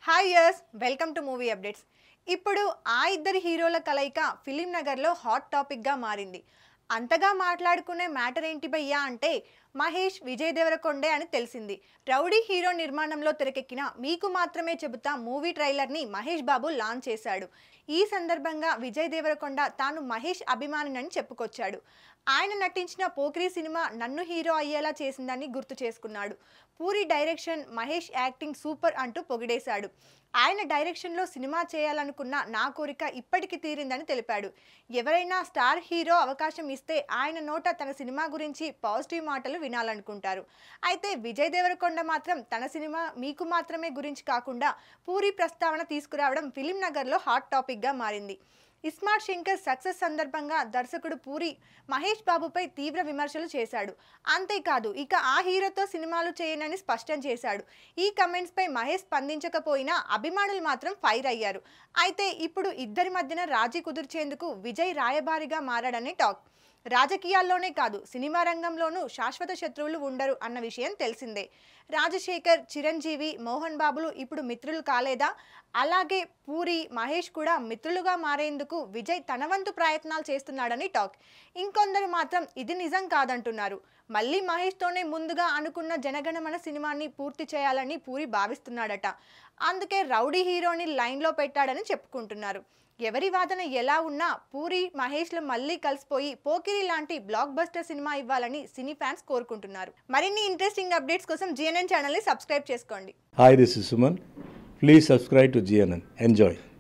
Hi యర్స్ welcome to movie updates ఇప్పుడు ఆ ఇద్దరి హీరోల కలయిక ఫిలిం నగర్లో హాట్ టాపిక్గా మారింది అంతగా మాట్లాడుకునే మ్యాటర్ ఏంటి భయ్యా అంటే మహేష్ విజయ్ దేవరకొండే అని తెలిసింది రౌడీ హీరో నిర్మాణంలో తెరకెక్కిన మీకు మాత్రమే చెబుతా మూవీ ట్రైలర్ని మహేష్ బాబు లాంచ్ చేశాడు ఈ సందర్భంగా విజయ్ దేవరకొండ తాను మహేష్ అభిమానినని చెప్పుకొచ్చాడు ఆయన నటించిన పోకిరి సినిమా నన్ను హీరో అయ్యేలా చేసిందని గుర్తు చేసుకున్నాడు Puri direction Mahesh acting super అంటూ పొగిడేశాడు ఆయన డైరెక్షన్లో సినిమా చేయాలనుకున్న నా కోరిక ఇప్పటికి తీరిందని తెలిపాడు ఎవరైనా స్టార్ హీరో అవకాశం ఇస్తే ఆయన నోట తన సినిమా గురించి పాజిటివ్ మాటలు వినాలనుకుంటారు అయితే విజయ్ దేవరకొండ మాత్రం తన సినిమా మీకు మాత్రమే గురించి కాకుండా పూరి ప్రస్తావన తీసుకురావడం ఫిలిం నగర్లో హాట్ టాపిక్గా మారింది ఇస్మార్ట్ శంకర్ సక్సెస్ సందర్భంగా దర్శకుడు పూరి మహేష్ బాబుపై తీవ్ర విమర్శలు చేశాడు అంతేకాదు ఇక ఆ హీరోతో సినిమాలు చేయనని స్పష్టం చేశాడు ఈ కమెంట్స్పై మహేష్ స్పందించకపోయినా అభిమానులు మాత్రం ఫైర్ అయ్యారు అయితే ఇప్పుడు ఇద్దరి మధ్యన రాజీ కుదిర్చేందుకు విజయ్ రాయబారిగా మారాడని టాక్ రాజకీయాల్లోనే కాదు సినిమా రంగంలోనూ శాశ్వత శత్రువులు ఉండరు అన్న విషయం తెలిసిందే రాజశేఖర్ చిరంజీవి మోహన్ బాబులు ఇప్పుడు మిత్రులు కాలేదా అలాగే పూరి మహేష్ కూడా మిత్రులుగా మారేందుకు విజయ్ తన వంతు ప్రయత్నాలు చేస్తున్నాడని టాక్ ఇంకొందరు మాత్రం ఇది నిజం కాదంటున్నారు మళ్ళీ మహేష్తోనే ముందుగా అనుకున్న జనగణమన సినిమాని పూర్తి చేయాలని పూరి భావిస్తున్నాడట అందుకే రౌడీ హీరోని లైన్లో పెట్టాడని చెప్పుకుంటున్నారు ఎవరి వాదన ఎలా ఉన్నా పూరి మహేష్లు మళ్ళీ కలిసిపోయి పోకిరి లాంటి బ్లాక్ బస్టర్ సినిమా ఇవ్వాలని సినీ ఫ్యాన్స్ కోరుకుంటున్నారు మరిన్ని ఇంట్రెస్టింగ్ అప్డేట్స్ కోసం జిఎన్ఎన్ ఛానల్ని సబ్స్క్రైబ్ చేసుకోండి Hi, this is Suman. Please subscribe to GNN. Enjoy.